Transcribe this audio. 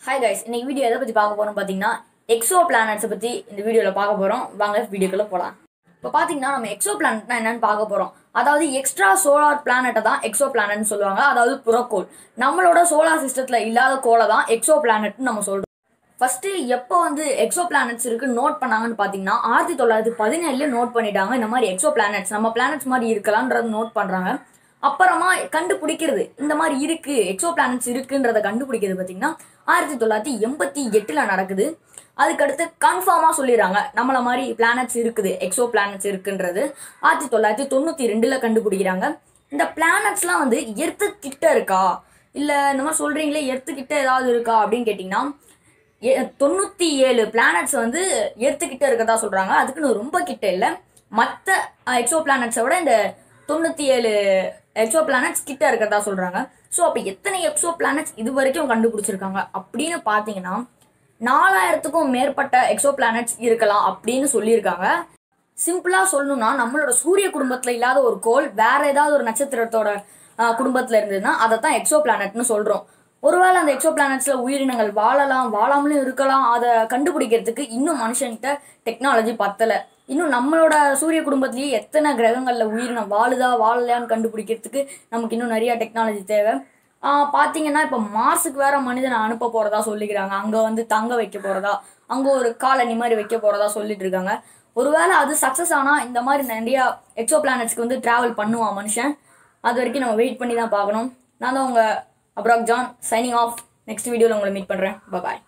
hi guys இன்னைக்கு video எதை பற்றி பார்க்க போகிறோம் பார்த்தீங்கன்னா எக்ஸோ பிளானட்ஸை பற்றி இந்த வீடியோவில் பார்க்க போகிறோம் வாங்க வீடியோக்குள்ளே போகலாம் இப்போ பார்த்தீங்கன்னா நம்ம எக்ஸோ பிளானட்னா என்னன்னு பார்க்க போகிறோம் அதாவது எக்ஸ்ட்ரா சோலார் பிளானட்டை தான் எக்ஸோ பிளானட்னு சொல்லுவாங்க அதாவது புறக்கோள் நம்மளோட சோலார் சிஸ்டத்தில் இல்லாத கோளை தான் எக்ஸோ பிளானட்னு நம்ம சொல்கிறோம் ஃபர்ஸ்ட் எப்போ வந்து எக்ஸோ பிளானட்ஸ் இருக்கு நோட் பண்ணாங்கன்னு பார்த்தீங்கன்னா ஆயிரத்தி தொள்ளாயிரத்தி பதினேழுல நோட் பண்ணிட்டாங்க இந்த மாதிரி எக்ஸோ பிளானட்ஸ் நம்ம பிளானட்ஸ் மாதிரி இருக்கலாம்ன்றது நோட் பண்ணுறாங்க அப்புறமா கண்டுபிடிக்கிறது இந்த மாதிரி இருக்கு எக்ஸோ பிளானட்ஸ் இருக்குன்றத கண்டுபிடிக்கிறது பார்த்தீங்கன்னா ஆயிரத்தி தொள்ளாயிரத்தி எண்பத்தி எட்டில் நடக்குது அதுக்கடுத்து கன்ஃபார்மாக சொல்லிடுறாங்க நம்மள மாதிரி பிளானட்ஸ் இருக்குது எக்ஸோ பிளானட்ஸ் இருக்குன்றது ஆயிரத்தி தொள்ளாயிரத்தி தொண்ணூற்றி ரெண்டில் கண்டுபிடிக்கிறாங்க இந்த பிளானட்ஸ்லாம் வந்து எர்த்து கிட்ட இருக்கா இல்லை இந்த மாதிரி சொல்கிறீங்களே எர்த்து கிட்ட ஏதாவது இருக்கா அப்படின்னு கேட்டிங்கன்னா எ- தொண்ணூத்தி ஏழு பிளானட்ஸ் வந்து எர்த்துக்கிட்ட இருக்கதா சொல்றாங்க அதுக்குன்னு ரொம்ப கிட்ட இல்லை மற்ற எக்ஸோ பிளானட்ஸை விட இந்த தொண்ணூத்தி ஏழு எக்ஸோ பிளானட்ஸ் கிட்ட இருக்கதா சொல்றாங்க ஸோ அப்போ எத்தனை எக்ஸோ பிளானட்ஸ் இது வரைக்கும் கண்டுபிடிச்சிருக்காங்க அப்படின்னு பார்த்தீங்கன்னா நாலாயிரத்துக்கும் மேற்பட்ட எக்ஸோ பிளானட்ஸ் இருக்கலாம் அப்படின்னு சொல்லியிருக்காங்க சிம்பிளா சொல்லணும்னா நம்மளோட சூரிய குடும்பத்துல இல்லாத ஒரு கோள் வேற ஏதாவது ஒரு நட்சத்திரத்தோட ஆஹ், குடும்பத்துல இருந்ததுன்னா அதை தான் எக்ஸோ பிளானட்னு சொல்றோம் ஒருவேளை அந்த எக்ஸோ பிளானட்ஸ்ல உயிரினங்கள் வாழலாம் வாழாமலும் இருக்கலாம் அதை கண்டுபிடிக்கிறதுக்கு இன்னும் மனுஷன்கிட்ட டெக்னாலஜி பத்தல இன்னும் நம்மளோட சூரிய குடும்பத்திலேயே எத்தனை கிரகங்கள்ல உயிரினம் வாழுதா வாழலையான்னு கண்டுபிடிக்கிறதுக்கு நமக்கு இன்னும் நிறைய டெக்னாலஜி தேவை ஆஹ் பாத்தீங்கன்னா இப்போ மார்ஸுக்கு வேற மனிதனை அனுப்ப போறதா சொல்லிக்கிறாங்க அங்க வந்து தங்க வைக்க போறதா அங்க ஒரு காலனி மாதிரி வைக்க போறதா சொல்லிட்டு இருக்காங்க ஒருவேளை அது சக்சஸ் ஆனா இந்த மாதிரி நிறைய எக்ஸோ பிளானட்ஸ்க்கு வந்து டிராவல் பண்ணுவான் மனுஷன் அது வரைக்கும் நம்ம வெயிட் பண்ணி தான் பார்க்கணும் நான் தான் உங்க அப்ராக் ஜான் சைனிங் ஆஃப் நெக்ஸ்ட் வீடியோவில் உங்களை மீட் பண்றேன் பாய்